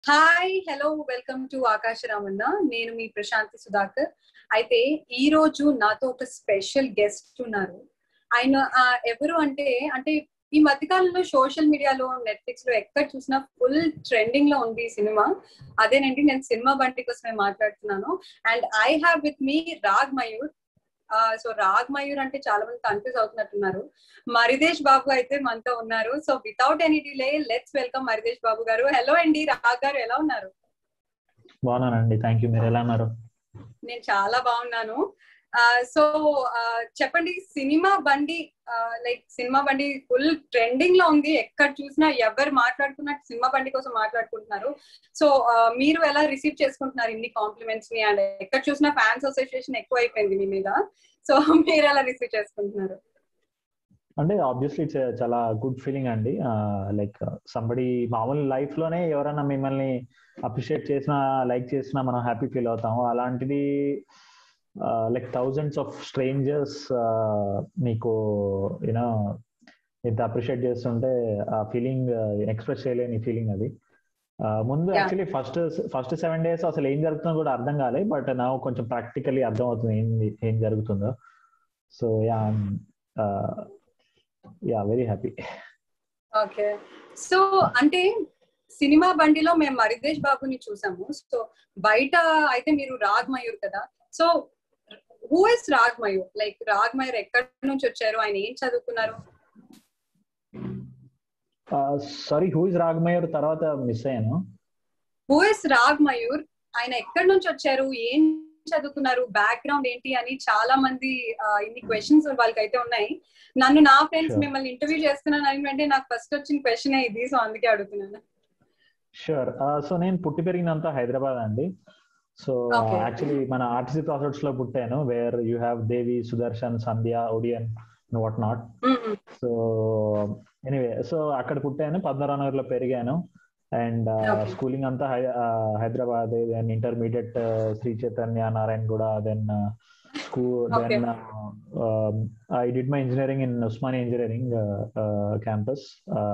Hi hello welcome to ఆకాశ రామన్న నేను మీ ప్రశాంతి సుధాకర్ అయితే ఈ రోజు నాతో ఒక స్పెషల్ గెస్ట్ ఉన్నారు ఆయన ఆ, ఎవరు అంటే అంటే ఈ మధ్యకాలంలో సోషల్ మీడియాలో నెట్ఫ్లిక్స్ లో ఎక్కడ చూసినా ఫుల్ ట్రెండింగ్ లో ఉంది ఈ సినిమా అదేనండి నేను సినిమా బంటి కోసమే మాట్లాడుతున్నాను and I have with me Raag Mayur so Raag Mayur అంటే చాలా మంది కన్ఫ్యూజ్ అవుతున్నట్టున్నారు మరిదేశ్ బాబు అయితే మనతో ఉన్నారు so without any delay let's welcome Maridesh Babu garu hello అండి రాగ్ గారు ఎలా ఉన్నారు బాగున్నానండి థ్యాంక్ యూ మీరు ఎలా ఉన్నారు నేను చాలా బాగున్నాను సో చెప్పండి Cinema Bandi like Cinema Bandi full trending లో ఉంది ఎక్కడ చూసినా ఎవరు మాట్లాడుకున్నట్టు సినిమా బండి కోసం మాట్లాడుకుంటున్నారు సో మీరు ఎలా రిసీవ్ చేసుకుంటున్నారు ఇన్ని కాంప్లిమెంట్స్ ని అండ్ ఎక్కడ చూసినా ఫ్యాన్స్ అసోసియేషన్ ఎక్కువ అయిపోయింది మీ మీద సో మీరు ఎలా రిసీవ్ చేసుకుంటున్నారు అంటే ఆబ్వియస్లీ ఇట్స్ చాలా గుడ్ ఫీలింగ్ అండి లైక్ సంబడి మామూలు లైఫ్ లోనే ఎవరైనా మిమ్మల్ని అప్రిషియేట్ చేసినా లైక్ చేసినా మనం హ్యాపీ ఫీల్ అవుతాము అలాంటిది లైక్ థౌజండ్స్ ఆఫ్ స్ట్రేంజర్స్ మీకు యూనో ఇంత అప్రిషియేట్ చేస్తుంటే ఆ ఫీలింగ్ ఎక్స్ప్రెస్ చేయలేని ఫీలింగ్ అది ముందు actually first first seven days అసలు ఏం జరుగుతుందో కూడా అర్థం కాలే బట్ నా కొంచెం ప్రాక్టికలీ అర్థం అవుతుంది ఏం ఏం జరుగుతుందో so yeah yeah very happy okay so అంటే సినిమా బండిలో మేము మరిదేశ్ బాబుని చూసాము సో బయట అయితే మీరు రాగ్ మయూర్ కదా so who is Raag Mayur like Raag Mayur ఎక్కడి నుంచి వచ్చారు ఆయన ఏం చదువుకున్నారు సారీ హూ ఇస్ రాగమయూర్ తర్వాత మిస్ అయ్యాను హూ ఇస్ రాగ్ మయూర్ ఆయన ఎక్కడి నుంచి వచ్చారు ఏం చదువుకున్నారు బ్యాక్గ్రౌండ్ ఏంటి అని చాలా మంది ఇన్ని క్వశ్చన్స్ వాళ్ళకైతే ఉన్నాయి నన్ను నా ఫ్రెండ్స్ మిమ్మల్ని ఇంటర్వ్యూ చేస్తున్నాను అని అంటే నాకు ఫస్ట్ వచ్చిన క్వశ్చన్ ఇది సో అందుకే అడుగుతున్నాను షూర్ సో నేను పుట్టి పెరిగినంత హైదరాబాద్ అండి సో యాక్చువల్లీ మన ఆర్టీసీ ప్రాసెస్ లో పుట్టాను where you have Devi Sudarshan Sandhya Odeon what not so anyway so అక్కడ పుట్టాను పద్మరానగర్ లో పెరిగాను అండ్ స్కూలింగ్ అంతా హైదరాబాద్ దెన్ ఇంటర్మీడియట్ శ్రీ చైతన్య నారాయణ కూడా then school then I did my engineering in Osmania engineering campus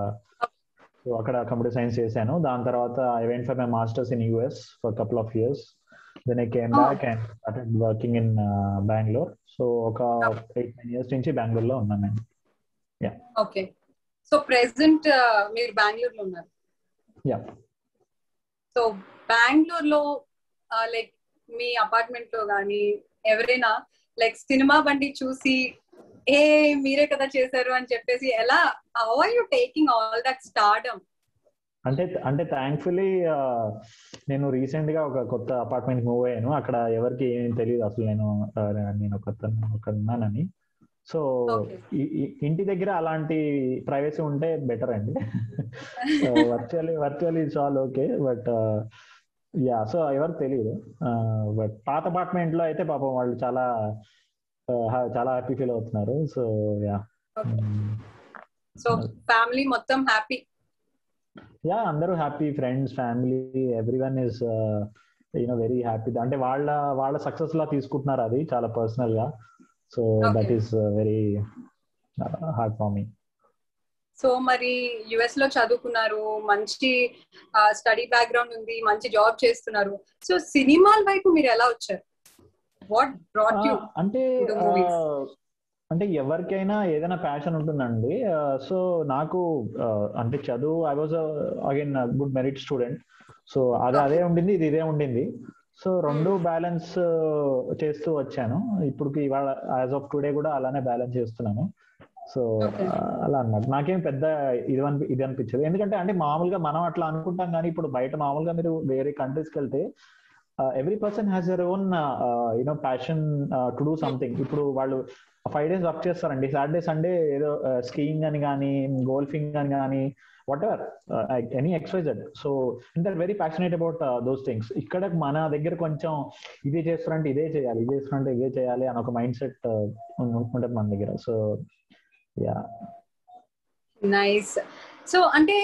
so అక్కడ కంప్యూటర్ సైన్స్ చేశాను దాని తర్వాత I went for my masters in US for couple of years then I came back and started working in Bengaluru so ఒక eight nine years నుంచి బెంగళూరులో ఉన్నాను నేను yeah okay so present మీరు బెంగళూరులో ఉన్నారు యా సో బెంగళూరులో లైక్ మీ అపార్ట్మెంట్ లో కానీ ఎవరైనా లైక్ సినిమా బండి చూసి ఏ మీరే కదా చేశారు అని చెప్పేసి ఎలా how are you taking all that stardom అంటే అంటే థ్యాంక్ఫుల్లీ నేను రీసెంట్ గా ఒక కొత్త అపార్ట్మెంట్ మూవ్ అయ్యాను అక్కడ ఎవరికి ఏం తెలియదు అసలు నేను నేను ఒక ఒక ఉన్నానని సో ఇంటి దగ్గర అలాంటి ప్రైవసీ ఉంటే బెటర్ అండి virtually virtually it's all okay but yeah so ఎవరు తెలియదు బట్ పాత అపార్ట్మెంట్ లో అయితే పాపం వాళ్ళు చాలా చాలా హ్యాపీ ఫీల్ అవుతున్నారు సో యా సో ఫ్యామిలీ మొత్తం హ్యాపీ యా అందరూ happy friends family every one is you know very happy అంటే వాళ్ళ వాళ్ళ సక్సెస్ లా తీసుకుంటున్నారు అది చాలా పర్సనల్ గా so that is very hard for me so మరి యుఎస్ లో చదువుకున్నారు మంచి స్టడీ బ్యాక్గ్రౌండ్ ఉంది మంచి జాబ్ చేస్తున్నారు సో సినిమాల వైపు మీరు ఎలా వచ్చారు వాట్ బ్రాట్ యు అంటే అంటే ఎవరికైనా ఏదైనా ప్యాషన్ ఉంటుందండి సో నాకు అంటే చదువు I was again good merit student so అది అదే ఉండింది ఇది ఇదే ఉండింది సో రెండు బ్యాలెన్స్ చేస్తూ వచ్చాను ఇప్పటికి ఇవాళ యాజ్ ఆఫ్ టుడే కూడా అలానే బ్యాలెన్స్ చేస్తున్నాను సో అలా అన్నమాట నాకేం పెద్ద ఇది అని ఇది అనిపించదు ఎందుకంటే అంటే మామూలుగా మనం అట్లా అనుకుంటాం కానీ ఇప్పుడు బయట మామూలుగా మీరు వేరే కంట్రీస్కి వెళ్తే every person has your own you know passion to do something ఇప్పుడు వాళ్ళు ఫైవ్ డేస్ వర్క్ చేస్తారండి సాటర్డే సండే ఏదో స్కీయింగ్ అని కానీ గోల్ఫింగ్ అని కానీ whatever any exercised so inter very passionate about those things ఇక్కడ మన దగ్గర కొంచెం ఇదే చేస్తారంటే ఇదే చేయాలి ఇదే చేస్తారంటే ఇదే చేయాలి అని ఒక మైండ్ సెట్ ఉంటుంది మన దగ్గర సో యా నైస్ సో అంటే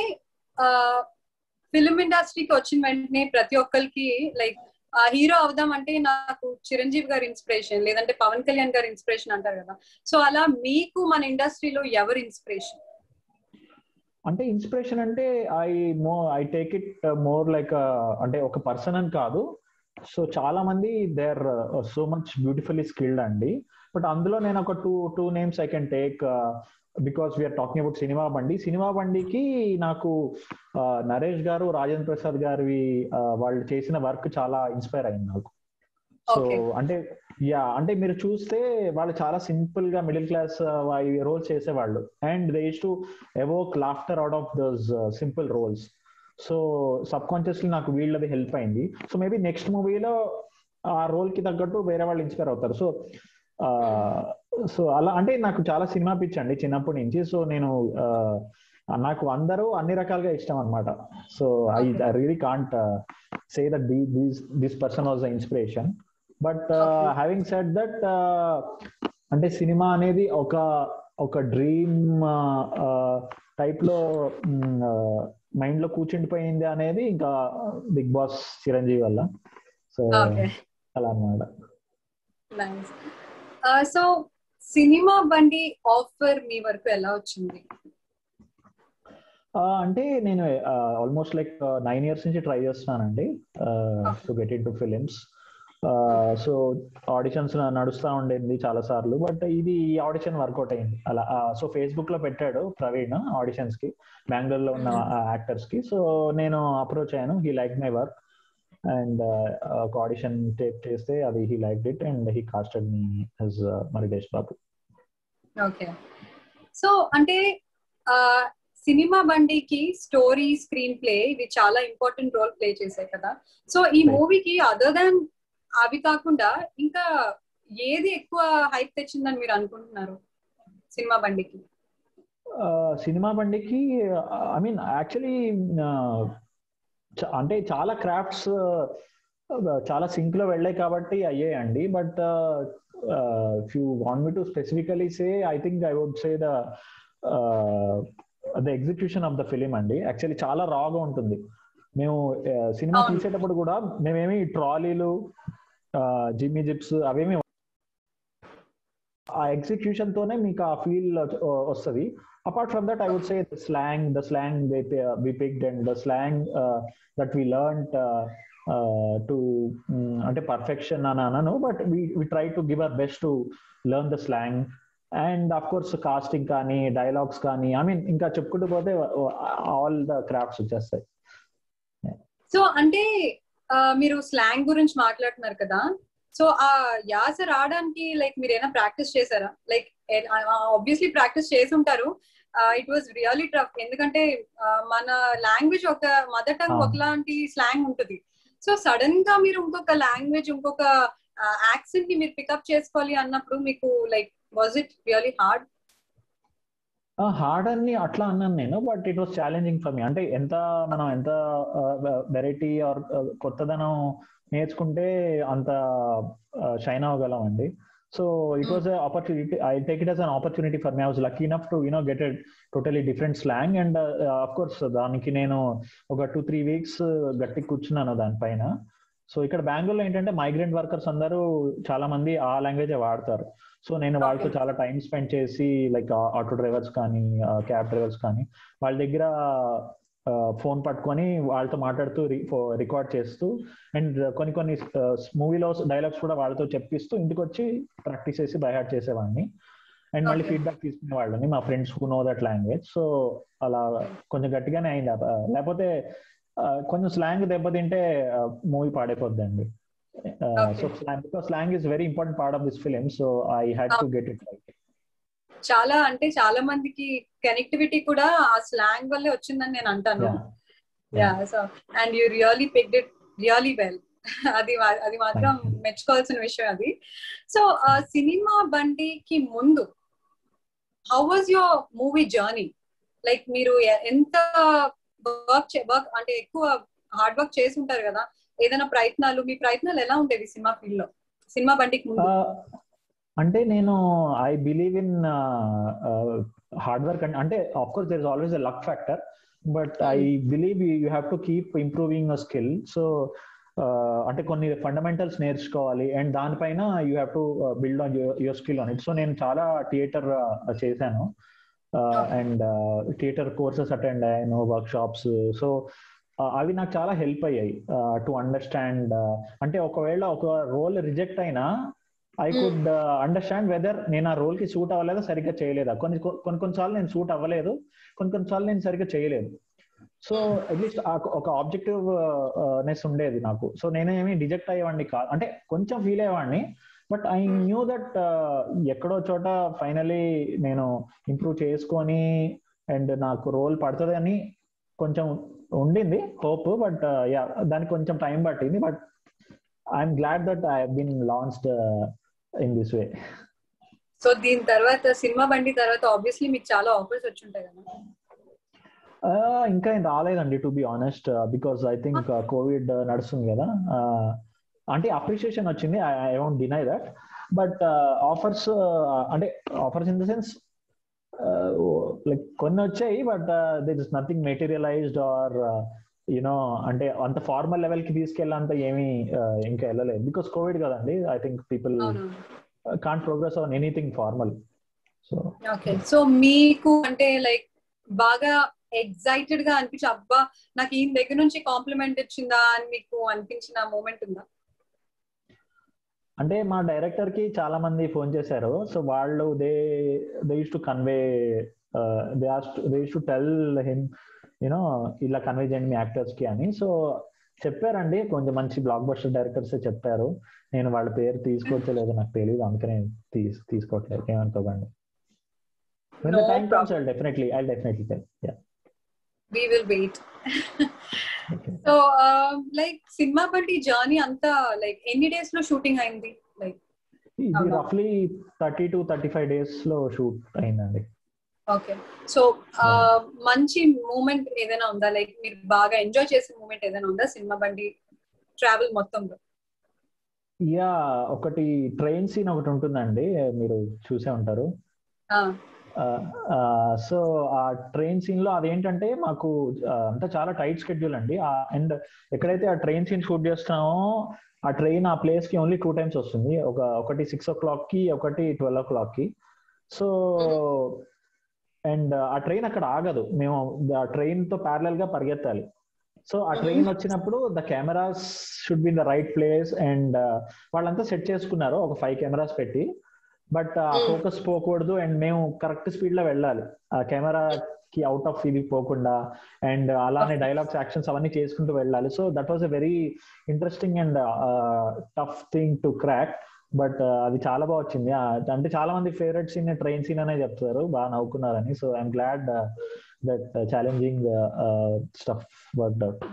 ఫిల్మ్ ఇండస్ట్రీకి వచ్చిన వెంటనే ప్రతి ఒక్కరికి లైక్ హీరో అవుదాం అంటే నాకు చిరంజీవి గారి ఇన్స్పిరేషన్ లేదంటే పవన్ కళ్యాణ్ గారి ఇన్స్పిరేషన్ అంటారు కదా సో అలా మీకు మన ఇండస్ట్రీలో ఎవరు ఇన్స్పిరేషన్ అంటే ఇన్స్పిరేషన్ అంటే I more I take it more like అంటే ఒక పర్సన్ అని కాదు సో చాలా మంది they are so much beautifully skilled అండి బట్ అందులో నేను ఒక two two names I can take because we're talking about Cinema Bandi Cinema బండికి నాకు నరేష్ గారు రాజేంద్ర ప్రసాద్ గారి వాళ్ళు చేసిన వర్క్ చాలా ఇన్స్పైర్ అయింది నాకు సో అంటే యా అంటే మీరు చూస్తే వాళ్ళు చాలా సింపుల్ గా మిడిల్ క్లాస్ రోల్స్ చేసేవాళ్ళు and they to evoke laughter out of those simple roles so subconsciously నాకు వీళ్ళది హెల్ప్ అయింది సో మేబీ నెక్స్ట్ మూవీలో ఆ రోల్ కి తగ్గట్టు వేరే వాళ్ళు ఇన్స్పైర్ అవుతారు సో సో అలా అంటే నాకు చాలా సినిమా పిచ్ అండి చిన్నప్పటి నుంచి సో నేను నాకు అందరూ అన్ని రకాలుగా ఇష్టం అనమాట so I I really can't say that this this person was the inspiration but having set that అంటే సినిమా అనేది ఒక ఒక డ్రీమ్ టైప్ లో మైండ్ లో కూర్చుండిపోయింది అనేది ఇంకా బిగ్ బాస్ చిరంజీవి వల్ల సో అలా అన్నమాట సో సినిమా బండి ఆఫర్ మీ వరకు ఎలా వచ్చింది అంటే నేను ఆల్మోస్ట్ లైక్ నైన్ ఇయర్స్ నుంచి ట్రై చేస్తున్నానండి to get into films so auditions నడుస్తూ ఉండేది చాలా సార్లు బట్ ఇది ఈ ఆడిషన్ వర్కౌట్ అయింది అలా సో ఫేస్బుక్ లో పెట్టాడు ప్రవీణ్ ఆడిషన్స్ కి బెంగళూరులో ఉన్న యాక్టర్స్ కి సో నేను అప్రోచ్ అయ్యాను he like my work and ఒక ఆడిషన్ టేక్ చేస్తే అది he like it and he casted me he's Maridesh Babu okay so అంటే సినిమా బండికి స్టోరీ స్క్రీన్ ప్లే ఇవి చాలా ఇంపార్టెంట్ రోల్ ప్లే చేశాయి కదా సో ఈ మూవీకి అదర్ దాన్ అవి కాకుండా ఇంకా ఏది ఎక్కువ హైప్ తెచ్చిందని మీరు అనుకుంటున్నారు సినిమా బండికి సినిమా బండికి ఐ మీన్ యాక్చువల్లీ అంటే చాలా క్రాఫ్ట్స్ చాలా సింక్ లో వెళ్ళాయి కాబట్టి అయ్యాయండి but if you want me to specifically say I think I would say the the execution of the film అండి యాక్చువల్లీ చాలా రాగా ఉంటుంది మేము సినిమా తీసేటప్పుడు కూడా మేమేమి ట్రాలీలు జిమ్మి జిప్స్ అవేమి ఆ ఎగ్జిక్యూషన్ తోనే మీకు ఆ ఫీల్ వస్తుంది apart from that I would say the slang the slang we picked and the slang that we learn to అంటే పర్ఫెక్షన్ అని అనను but we try to give our best to learn the slang and of course casting కానీ dialogues కానీ I mean ఇంకా చెప్పుకుంటూ పోతే all the crafts వచ్చేస్తాయి so అంటే మీరు స్లాంగ్ గురించి మాట్లాడుతున్నారు కదా సో ఆ యాస రావడానికి లైక్ మీరు ఏమైనా ప్రాక్టీస్ చేశారా లైక్ ఆబ్వియస్లీ ప్రాక్టీస్ చేసి ఉంటారు ఇట్ వాజ్ రియలీ టఫ్ ఎందుకంటే మన లాంగ్వేజ్ ఒక మదర్ టంగ్ ఒకలాంటి స్లాంగ్ ఉంటుంది సో సడన్ గా మీరు ఇంకొక లాంగ్వేజ్ ఇంకొక యాక్సెంట్ ని మీరు పికప్ చేసుకోవాలి అన్నప్పుడు మీకు like was it really hard hard అని అట్లా అన్నాను నేను but it was challenging for me అంటే ఎంత మనం ఎంత వెరైటీ ఆర్ కొత్తదనం నేర్చుకుంటే అంత షైన్ అవ్వగలం అండి so it was opportunity I take it as an opportunity for me I was lucky enough to you know get a totally different slang and of course దానికి నేను ఒక టూ త్రీ వీక్స్ గట్టి కూర్చున్నాను దానిపైన సో ఇక్కడ బెంగళూరులో ఏంటంటే మైగ్రెంట్ వర్కర్స్ అందరూ చాలా మంది ఆ లాంగ్వేజే వాడతారు సో నేను వాళ్ళతో చాలా టైం స్పెండ్ చేసి లైక్ ఆటో డ్రైవర్స్ కానీ క్యాబ్ డ్రైవర్స్ కానీ వాళ్ళ దగ్గర ఫోన్ పట్టుకొని వాళ్ళతో మాట్లాడుతూ రికార్డ్ చేస్తూ అండ్ కొన్ని కొన్ని మూవీలో డైలాగ్స్ కూడా వాళ్ళతో చెప్పిస్తూ ఇంటికి వచ్చి ప్రాక్టీస్ చేసి బైహార్ట్ చేసేవాడిని అండ్ మళ్ళీ ఫీడ్బ్యాక్ తీసుకునే వాళ్ళని మా friends who know that language so అలా కొంచెం గట్టిగానే అయింది లేకపోతే కొంచెం స్లాంగ్ దెబ్బతింటే మూవీ పాడైపోద్దండి so slang because slang is very important part of this film so I had to get it right చాలా అంటే చాలా మందికి కనెక్టివిటీ కూడా ఆ స్లాంగ్ వల్లే వచ్చిందని నేను అంటాను yeah so and you really picked it really well అది అది మాత్రం మెచ్చుకోవాల్సిన విషయం అది సో సినిమా బండికి ముందు how was your movie journey like మీరు ఎంత వర్క్ వర్క్ అంటే ఎక్కువ హార్డ్ వర్క్ చేసి ఉంటారు కదా ఏదైనా ప్రయత్నాలు మీ ప్రయత్నాలు ఎలా ఉండేవి సినిమా ఫీల్డ్ లో సినిమా బండికి ముందు అంటే నేను I believe in hard work అంటే of course there is always a luck factor but I believe you have to keep improving a skill so అంటే కొన్ని ఫండమెంటల్స్ నేర్చుకోవాలి అండ్ దానిపైన you have to build on your skill on it so నేను చాలా theatre చేశాను and theatre courses attend అయ్యాను workshops సో అవి నాకు చాలా హెల్ప్ అయ్యాయి టు అండర్స్టాండ్ అంటే ఒకవేళ ఒక రోల్ రిజెక్ట్ అయినా ఐ కుడ్ అండర్స్టాండ్ వెదర్ నేను ఆ రోల్ కి సూట్ అవ్వలేదా సరిగ్గా చేయలేదా కొన్ని కొన్ని కొన్నిసార్లు నేను సూట్ అవ్వలేదు కొన్ని కొన్నిసార్లు నేను సరిగ్గా చేయలేదు సో అట్లీస్ట్ ఒక ఆబ్జెక్టివ్ నెస్ ఉండేది నాకు సో నేనేమి డిజెక్ట్ అయ్యేవాడిని కాదు అంటే కొంచెం ఫీల్ అయ్యేవాడిని బట్ ఐ న్యూ దట్ ఎక్కడో చోట ఫైనలీ నేను ఇంప్రూవ్ చేసుకొని అండ్ నాకు రోల్ పడుతుంది అని కొంచెం ఉండింది హోప్ బట్ యా దానికి కొంచెం టైం పట్టింది but I'm glad that I been launched in this way so దీని తర్వాత సినిమా బండి తర్వాత ఆబ్వియస్లీ మీకు చాలా ఆఫర్స్ వచ్చి ఉంటాయి కదా ఇంకా ఏం రాలేదండి to be honest because I think Covid నడుస్తుంది కదా అంటే అప్రిషియేషన్ వచ్చింది I won't deny that but offers అంటే offers in the sense like కొన్ని వచ్చాయి but there is nothing materialised or you know అంటే అంత ఫార్మల్ లెవెల్ కి తీసుకెళ్ళంత ఏమీ ఇంకా వెళ్ళలేదు బికాస్ కోవిడ్ కదండి I think people can't progress on anything formal so okay so మీకు అంటే లైక్ బాగా ఎగ్జైటెడ్ గా అనిపించి అబ్బా నాకు ఈయన దగ్గర నుంచి కాంప్లిమెంట్ ఇచ్చిందా అని మీకు అనిపించిన మూమెంట్ ఉందా అంటే మా డైరెక్టర్ కి చాలా మంది ఫోన్ చేశారు సో వాళ్ళు they they use to convey they they use to tell him you know ఇలా కన్వే చేయండి మీ యాక్టర్స్ కి అని సో చెప్పారండి కొంచెం మంచి బ్లాక్ బస్టర్ డైరెక్టర్స్ చెప్పారు నేను వాళ్ళ పేరు తీసుకోవచ్చలేదు నాకు తెలియదు అందుకనే తీసు తీసుకోవట్లేదు ఏమనుకోకండి when the time comes i'll definitely i'll definitely tell yeah we will wait so like Cinema Bandi journey అంతా లైక్ ఎన్ని డేస్ లో షూటింగ్ అయింది లైక్ ఇది రఫ్లీ thirty to thirty five days లో షూట్ అయిందండి ఓకే సో మంచి మూమెంట్ ఏదైనా ఉందా లైక్ మీరు బాగా ఎంజాయ్ చేసిన మూమెంట్ ఏదైనా ఉందా సినిమా బండి ట్రావెల్ మొత్తంలో యా ఒకటి ట్రైన్ సీన్ ఒకటి ఉంటుందండి మీరు చూసే ఉంటారు సో ఆ ట్రైన్ సీన్ లో అదేంటంటే మాకు అంతా చాలా టైట్ స్కెడ్యూల్ అండి అండ్ ఎక్కడైతే ఆ ట్రైన్ సీన్ షూట్ చేస్తున్నామో ఆ ట్రైన్ ఆ ప్లేస్ కి ఓన్లీ టూ టైమ్స్ వస్తుంది ఒక ఒకటి సిక్స్ ఓ క్లాక్ కి ఒకటి ట్వెల్వ్ ఓ క్లాక్ కి సో అండ్ ఆ ట్రైన్ అక్కడ ఆగదు మేము ఆ ట్రైన్ తో ప్యారలల్ గా పరిగెత్తాలి సో ఆ ట్రైన్ వచ్చినప్పుడు the cameras should be the right place and వాళ్ళంతా సెట్ చేసుకున్నారు ఒక ఫైవ్ కెమెరాస్ పెట్టి బట్ ఆ ఫోకస్ పోకూడదు అండ్ మేము కరెక్ట్ స్పీడ్ లో వెళ్ళాలి ఆ కెమెరా కి అవుట్ ఆఫ్ ఇది పోకుండా అండ్ అలానే డైలాగ్స్ యాక్షన్స్ అవన్నీ చేసుకుంటూ వెళ్ళాలి so that was a very interesting and tough thing to crack but అది చాలా బాగా వచ్చింది అంటే చాలా మంది ఫేవరెట్ సీన్ ట్రైన్ సీన్ అనే చెప్తారు బాగా నవ్వుకున్నారని so I'm glad that challenging stuff work out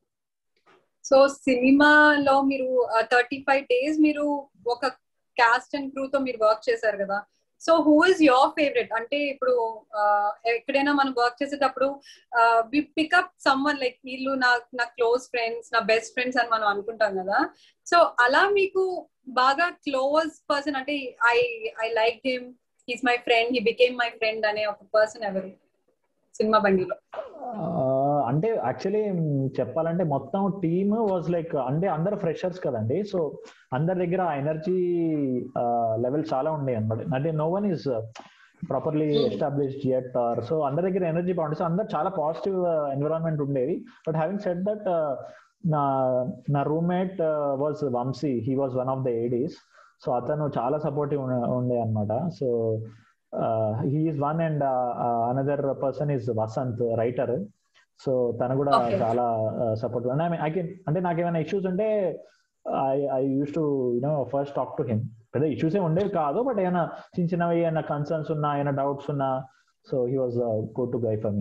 so సినిమాలో మీరు థర్టీ ఫైవ్ డేస్ మీరు ఒక కాస్ట్ అండ్ క్రూ తో మీరు వర్క్ చేశారు కదా so who is your favourite అంటే ఇప్పుడు ఎక్కడైనా మనం వర్క్ చేసేటప్పుడు వి పికప్ సమ్వన్ లైక్ వీళ్ళు నా నా క్లోజ్ ఫ్రెండ్స్ నా బెస్ట్ ఫ్రెండ్స్ అని మనం అనుకుంటాం కదా సో అలా మీకు బాగా క్లోజ్ పర్సన్ అంటే I I like him he's my friend he became my friend అనే ఒక పర్సన్ ఎవరు సినిమా బండిలో అంటే యాక్చువల్లీ చెప్పాలంటే మొత్తం టీమ్ వాజ్ లైక్ అంటే అందరు ఫ్రెషర్స్ కదండి సో అందరి దగ్గర ఎనర్జీ లెవెల్ చాలా ఉన్నాయి అనమాట అంటే no one is properly established yet or so అందరి దగ్గర ఎనర్జీ బాగుంటుంది సో అందరు చాలా పాజిటివ్ ఎన్విరాన్మెంట్ ఉండేది బట్ హ్యావింగ్ సెట్ దట్ నా నా roommate was Vamshi he was one of the ADs so అతను చాలా సపోర్టివ్ ఉండే అనమాట so he's one and another person is Vasanth writer so తను కూడా చాలా సపోర్ట్ ఐ కెన్ అంటే నాకు ఏమైనా ఇష్యూస్ ఉంటే I I use to you know first talk to him పెద్ద ఇష్యూస్ ఏ ఉండేవి కాదు బట్ ఏమైనా చిన్న చిన్నవి ఏమైనా కన్సర్న్స్ ఉన్నా ఏమైనా డౌట్స్ ఉన్నా so he was go to guy for me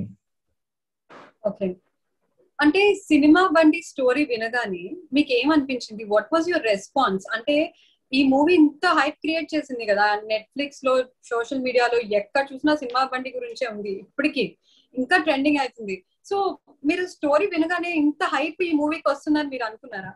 okay అంటే సినిమా బండి స్టోరీ వినగానే మీకు ఏమనిపించింది వాట్ వాజ్ యువర్ రెస్పాన్స్ అంటే ఈ మూవీ ఇంత హైప్ క్రియేట్ చేసింది కదా నెట్ఫ్లిక్స్ లో సోషల్ మీడియాలో ఎక్కడ చూసినా సినిమా బండి గురించే ఉంది ఇప్పటికి ఇంకా ట్రెండింగ్ అవుతుంది సో మీరు స్టోరీ వినగానే ఇంత హైప్ ఈ మూవీకి వస్తుందని మీరు అనుకున్నారా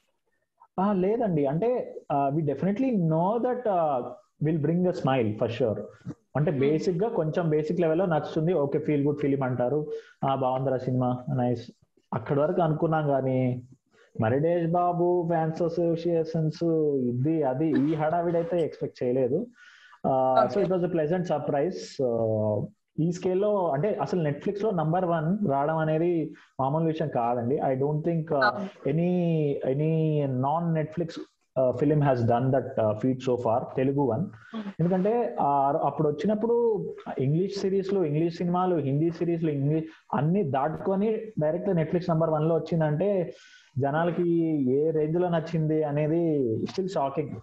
లేదండి అంటే we definitely know that will bring a smile for sure అంటే బేసిక్ గా కొంచెం బేసిక్ లెవెల్లో నచ్చుతుంది ఓకే ఫీల్ గుడ్ ఫిలిం అంటారు ఆ బాగుందిరా సినిమా నైస్ అక్కడి వరకు అనుకున్నాం కానీ మరిడేష్ బాబు ఫ్యాన్స్ అసోసియేషన్స్ ఇది అది ఈ హడావిడైతే ఎక్స్పెక్ట్ చేయలేదు so it was a pleasant surprise ఈ స్కేల్లో అంటే అసలు నెట్ఫ్లిక్స్ లో నంబర్ వన్ రావడం అనేది మామూలు విషయం కాదండి I don't think any any non Netflix film has done that feat so far Telugu one ఎందుకంటే అప్పుడు వచ్చినప్పుడు ఇంగ్లీష్ సిరీస్ లో ఇంగ్లీష్ సినిమాలు హిందీ సిరీస్ లో ఇంగ్లీష్ అన్ని దాటుకొని డైరెక్ట్ నెట్ఫ్లిక్స్ నంబర్ వన్ లో వచ్చిందంటే జనాలకి ఏ రేంజ్ లో నచ్చింది అనేది స్టిల్ షాకింగ్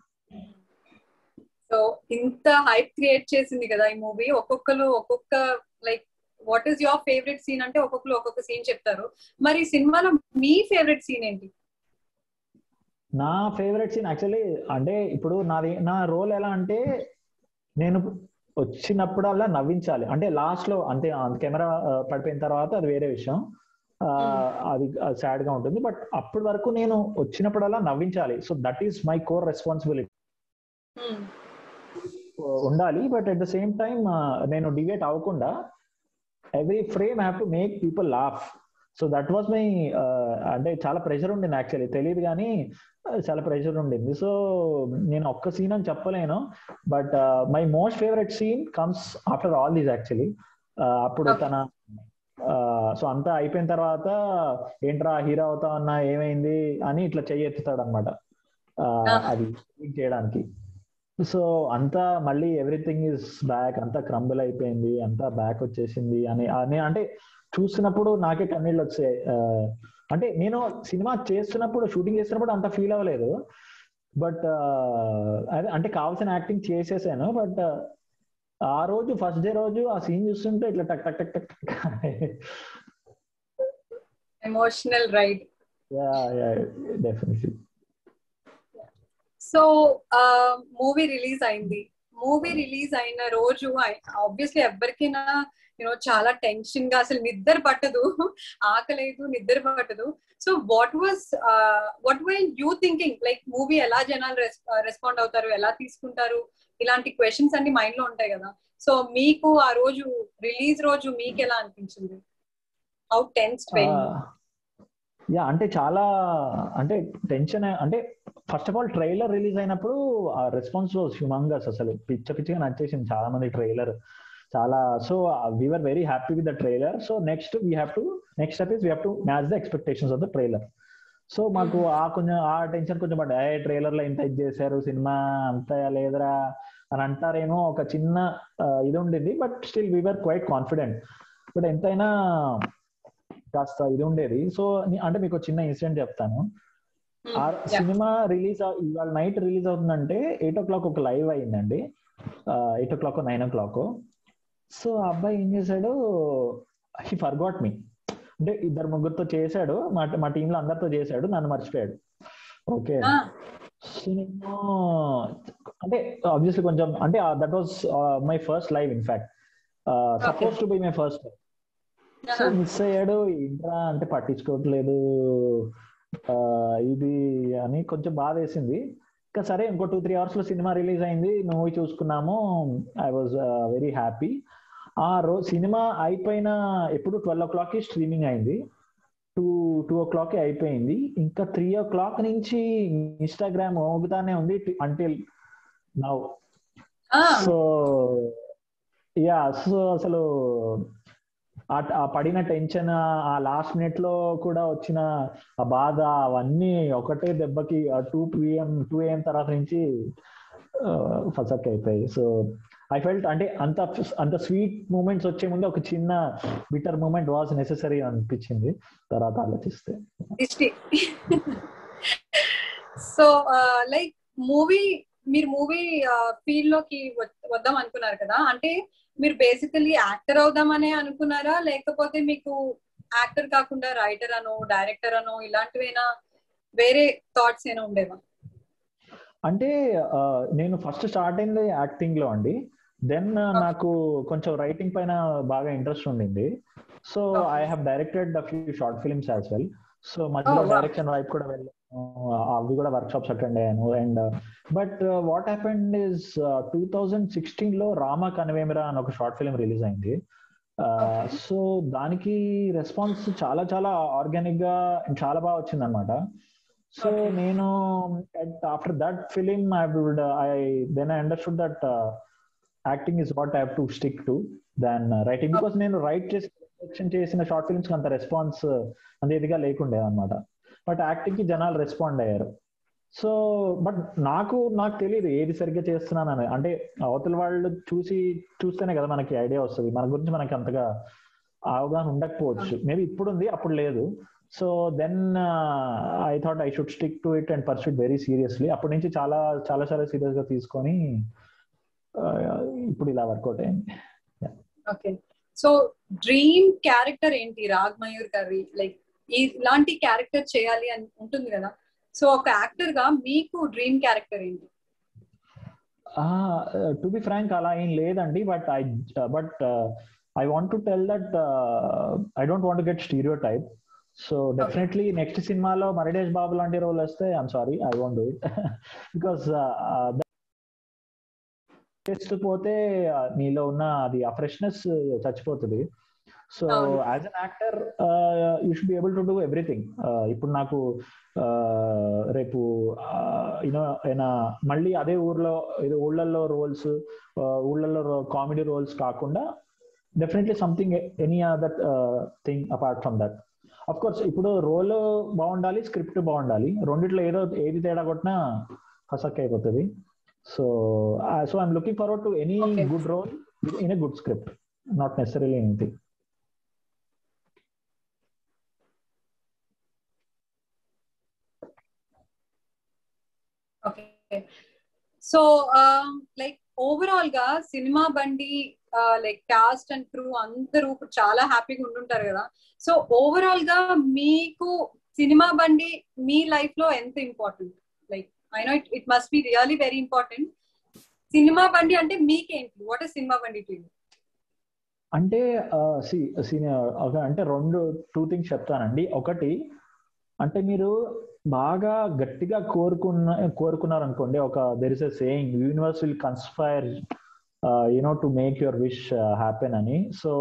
సో ఇంత హైప్ క్రియేట్ చేసింది కదా ఈ మూవీ ఒక్కొక్కరు ఒక్కొక్క like what is your favourite scene అంటే ఒక్కొక్కరు ఒక్కొక్క సీన్ చెప్తారు మరి సినిమాలో మీ ఫేవరెట్ సీన్ ఏంటి నా ఫేవరెట్ సీన్ యాక్చువల్లీ అంటే ఇప్పుడు నాది నా రోల్ ఎలా అంటే నేను వచ్చినప్పుడల్లా నవ్వించాలి అంటే లాస్ట్ లో అంతే కెమెరా పడిపోయిన తర్వాత అది వేరే విషయం అది సాడ్ గా ఉంటుంది బట్ అప్పటి వరకు నేను వచ్చినప్పుడల్లా నవ్వించాలి so that is my core responsibility ఉండాలి but at the same time నేను డివేట్ అవ్వకుండా every frame have to make people laugh so that was my అంటే చాలా ప్రెషర్ ఉండింది యాక్చువల్లీ తెలియదు కానీ చాలా ప్రెషర్ ఉండింది సో నేను ఒక్క సీన్ అని చెప్పలేను but my most favourite scene comes after all these actually అప్పుడు తన సో అంతా అయిపోయిన తర్వాత ఏంట్రా హీరో అవుతా ఉన్నా ఏమైంది అని ఇట్లా చెయ్యెత్తుతాడు అనమాట అది చేయడానికి సో అంతా మళ్ళీ ఎవ్రీథింగ్ ఇస్ బ్యాక్ అంతా క్రంబుల్ అయిపోయింది అంతా బ్యాక్ వచ్చేసింది అని అంటే చూసినప్పుడు నాకే కన్నీళ్ళు వచ్చాయి అంటే నేను సినిమా చేస్తున్నప్పుడు షూటింగ్ చేస్తున్నప్పుడు అంత ఫీల్ అవ్వలేదు బట్ అదే అంటే కావాల్సిన యాక్టింగ్ చేసేసాను బట్ ఆ రోజు ఫస్ట్ డే రోజు ఆ సీన్ చూస్తుంటే ఇట్లా టక్ టక్ టక్ టక్ emotional ride yeah yeah definitely so movie release అయింది మూవీ రిలీజ్ అయిన రోజు ఆబ్వియస్లీ ఎవరికైనా యూనో చాలా టెన్షన్ గా అసలు నిద్ర పట్టదు ఆకలేదు నిద్ర పట్టదు so what was what why you thinking like movie ఎలా జనాలు రెస్పాండ్ అవుతారు ఎలా తీసుకుంటారు ఇలాంటి క్వశ్చన్స్ అన్ని మైండ్ లో ఉంటాయి కదా సో మీకు ఆ రోజు రిలీజ్ రోజు మీకు ఎలా అనిపించింది హౌ టెన్స్ యా అంటే చాలా అంటే టెన్షన్ అంటే first of all trailer release అయినప్పుడు ఆ రెస్పాన్స్ వాజ్ హ్యూమంగస్ అసలు పిచ్చ పిచ్చిగా నచ్చేసింది చాలా మంది ట్రైలర్ చాలా so we're very happy with the trailer so next we have to next step is we have to match the expectations of the trailer so మాకు ఆ కొంచెం ఆ టెన్షన్ కొంచెం పడ్డా ఏ ట్రైలర్ లో ఇంత ఇది చేశారు సినిమా అంత లేదురా అని అంటారేమో ఒక చిన్న ఇది ఉండింది but still we're quite confident but ఎంతైనా కాస్త ఇది ఉండేది సో అంటే మీకు చిన్న ఇన్సిడెంట్ చెప్తాను ఆ సినిమా రిలీజ్ ఇవాళ నైట్ రిలీజ్ అవుతుందంటే ఎయిట్ ఓ క్లాక్ ఒక లైవ్ అయిందండి eight o'clock nine o'clock so ఆ అబ్బాయి ఏం చేశాడు హీ ఫర్గాట్ మీ అంటే ఇద్దరు ముగ్గురితో చేశాడు మా మా టీంలో అందరితో చేశాడు నన్ను మర్చిపోయాడు ఓకే సో నేను అంటే ఆబ్వియస్లీ కొంచెం అంటే that was my first live in fact suppose to be my first so miss అయ్యాడు ఏంట్రా అంటే పట్టించుకోవట్లేదు ఇది అని కొంచెం బాధ వేసింది ఇంకా సరే ఇంకో టూ త్రీ అవర్స్ లో సినిమా రిలీజ్ అయింది మూవీ చూసుకున్నాము ఐ వాజ్ వెరీ హ్యాపీ ఆ రోజు సినిమా అయిపోయిన ఎప్పుడు ట్వెల్వ్ ఓ క్లాక్ కి స్ట్రీమింగ్ అయింది టూ టూ ఓ క్లాక్ అయిపోయింది ఇంకా త్రీ ఓ క్లాక్ నుంచి ఇన్స్టాగ్రామ్ మోగుతానే ఉంది until now so yeah so అసలు ఆ పడిన టెన్షన్ ఆ లాస్ట్ మినిట్ లో కూడా వచ్చిన ఆ బాధ అవన్నీ ఒకటే దెబ్బకి టూ పిఎం టూ ఏఎం తర్వాత నుంచి ఫసక్ అయిపోయాయి సో ఐ ఫెల్ట్ అంటే అంత అంత స్వీట్ మూమెంట్స్ వచ్చే ముందు ఒక చిన్న బిటర్ మూమెంట్ వాజ్ నెసెసరీ అనిపించింది తర్వాత ఆలోచిస్తే సో లైక్ మూవీ మీరు మూవీ ఫీల్డ్ లోకి వద్దాం అనుకున్నారు కదా అంటే మీరు బేసికలీ యాక్టర్ అవుదామనే అనుకున్నారా లేకపోతే మీకు యాక్టర్ కాకుండా రైటర్ అనో డైరెక్టర్ అనో ఇలాంటివైనా వేరే థాట్స్ ఏమైనా ఉండేవా అంటే నేను ఫస్ట్ స్టార్ట్ అయింది యాక్టింగ్ లో అండి దెన్ నాకు కొంచెం రైటింగ్ పైన బాగా ఇంట్రెస్ట్ ఉండింది so I have directed the few short films as well so మధ్యలో డైరెక్షన్ వైపు కూడా వెళ్ళాను అవి కూడా వర్క్ షాప్స్ అటెండ్ అయ్యాను and but what happened is two thousand sixteen లో రామ కనవేమిరా అని ఒక షార్ట్ ఫిల్మ్ రిలీజ్ అయింది సో దానికి రెస్పాన్స్ చాలా చాలా ఆర్గానిక్ గా చాలా బాగా వచ్చింది అనమాట సో నేను after that film I would I then I understood that acting is what I have to stick to than writing because నేను రైట్ చేసి చేసిన షార్ట్ ఫిల్మ్స్ అంత రెస్పాన్స్ అంత ఇదిగా లేకుండే అనమాట బట్ యాక్టింగ్ కి జనాలు రెస్పాండ్ అయ్యారు సో బట్ నాకు నాకు తెలియదు ఏది సరిగ్గా చేస్తున్నానని అంటే అవతల వాళ్ళు చూసి చూస్తేనే కదా మనకి ఐడియా వస్తుంది మన గురించి మనకి అంతగా అవగాహన ఉండకపోవచ్చు మేబీ ఇప్పుడు ఉంది అప్పుడు లేదు so then I thought I should stick to it and pursuit very seriously అప్పటి నుంచి చాలా చాలా చాలా సీరియస్ గా తీసుకొని ఇప్పుడు ఇలా వర్కౌట్ అయింది ఓకే సో డ్రీమ్ క్యారెక్టర్ ఏంటి రాగ్ మయూర్ గారి లైక్ ఇలాంటి క్యారెక్టర్ చేయాలి అని ఉంటుంది కదా సో ఒక యాక్టర్ గా మీకు డ్రీమ్ క్యారెక్టర్ ఏంటి టు బి ఫ్రాంక్ అలా ఏం లేదండి but I but I want to tell that I don't want get stereotype so definitely next సినిమాలో మరిడేష్ బాబు లాంటి రోల్ వస్తే I'm sorry I want do it because చేస్తూ నీలో ఉన్న అది ఆ ఫ్రెష్నెస్ చచ్చిపోతుంది so as an actor you should be able to do everything ఇప్పుడు నాకు రేపు యూనో అయినా మళ్ళీ అదే ఊర్లో ఏదో ఊళ్ళల్లో రోల్స్ ఊళ్ళల్లో కామెడీ రోల్స్ కాకుండా definitely something any other thing apart from that of course ఇప్పుడు రోల్ బాగుండాలి స్క్రిప్ట్ బాగుండాలి రెండిట్లో ఏదో ఏది తేడా కొట్టినా ఫసక్ అయిపోతుంది so so I'm looking forward to any good role in a good script not necessarily anything okay so like overall గా Cinema Bandi like cast and crew అందరూ ఇప్పుడు చాలా హ్యాపీగా ఉంటుంటారు కదా సో ఓవరాల్ గా మీకు సినిమా బండి మీ లైఫ్ లో ఎంత important like I know it it must be really very important Cinema Bandi అంటే మీకేంటి what is Cinema Bandi to అంటే అంటే రెండు టూ థింగ్స్ చెప్తానండి ఒకటి అంటే మీరు బాగా గట్టిగా కోరుకున్న కోరుకున్నారు అనుకోండి ఒక there is a saying universe will conspire you know to make your wish happen అని సో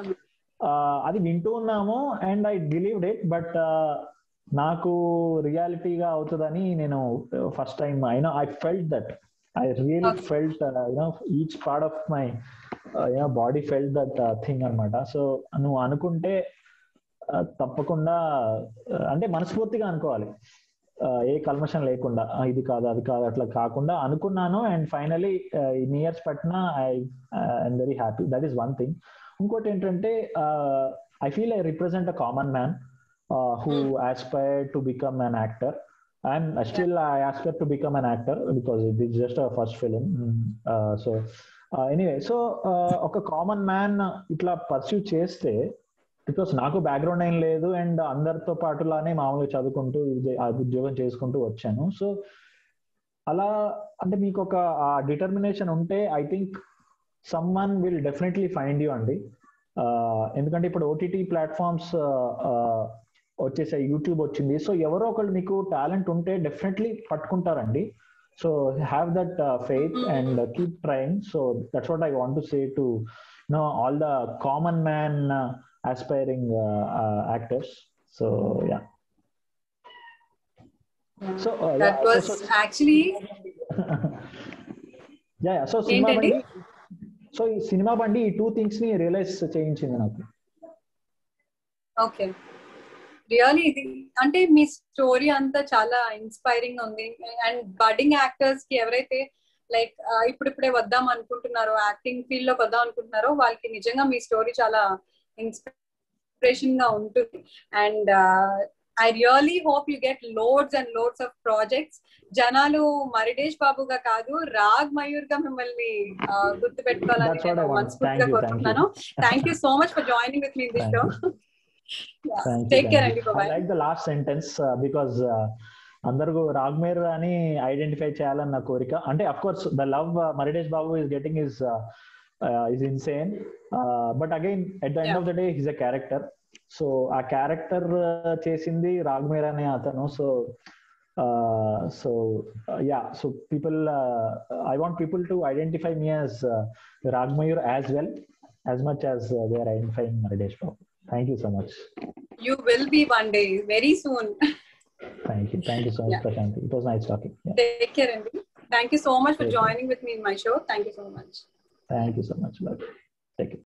అది వింటూ ఉన్నాము and I believed it but నాకు రియాలిటీగా అవుతుందని నేను first time I know I felt that I really felt you know each part of my you know body felt that thing అనమాట so నువ్వు అనుకుంటే తప్పకుండా అంటే మనస్ఫూర్తిగా అనుకోవాలి ఏ కల్మషం లేకుండా ఇది కాదు అది కాదు అట్లా కాకుండా అనుకున్నాను అండ్ ఫైనలీ ఇన్ ఇయర్స్ పట్టిన I I'm very happy that is one thing ఇంకోటి ఏంటంటే I feel I represent a common man who aspire to become an actor and still I aspire to become an actor because it is just a first film so anyway so ఒక common man ఇట్లా perceive చేస్తే because నాకు background ఏం లేదు and అందరితో పాటులానే మామూలుగా చదువుకుంటూ ఉద్యోగం చేసుకుంటూ వచ్చాను సో అలా అంటే మీకు ఒక డిటర్మినేషన్ ఉంటే I think some one will definitely find you అండి ఎందుకంటే ఇప్పుడు ఓటీటీ ప్లాట్ఫామ్స్ వచ్చేసాయి యూట్యూబ్ వచ్చింది సో ఎవరో ఒకళ్ళు మీకు టాలెంట్ ఉంటే డెఫినెట్లీ పట్టుకుంటారండి so have that faith and keep trying so that's what I want to say to know all the common man aspiring uh, uh, actors. So yeah. So uh, that yeah, was so, so, actually. yeah, yeah. So cinema bandi. So ఈ సినిమా బండి ఈ two things ని realise చేయించింది నాకు okay really ఇది అంటే మీ story అంతా చాలా inspiring ఉంది అండ్ బడ్డింగ్ యాక్టర్స్ కి ఎవరైతే లైక్ ఇప్పుడిప్పుడే వద్దాం అనుకుంటున్నారో యాక్టింగ్ ఫీల్డ్ లోకి వద్దాం అనుకుంటున్నారో వాళ్ళకి నిజంగా మీ స్టోరీ చాలా ఇన్స్పిరేషన్ గా ఉంటుంది and I really hope you get loads and loads of projects జనాలు మరిడేష్ బాబుగా కాదు రాగ్ మయూర్ గా మిమ్మల్ని గుర్తు పెట్టుకోవాలని నేను మనస్ఫూర్తిగా కోరుకుంటున్నాను thank you so much for joining with me this show take care అండి like the last sentence because అందరూ రాగ్మేర్ అని ఐడెంటిఫై చేయాలన్న కోరిక అంటే of course the love Maridesh Babu is getting is is insane but again at the end of the day his a character so ఆ character చేసింది రాగ్మేర్ అనే అతను so so yeah so people I want people to identify me as రాగ్మయూర్ as well as much as they are identifying Maridesh Babu thank you so much you will be one day very soon Thank you. Thank you so much, yeah. Prashanti. It was nice talking. Yeah. Take care, Andy. Thank you so much for Take joining care. with me in my show. Thank you so much. Thank you so much. Love. Take care.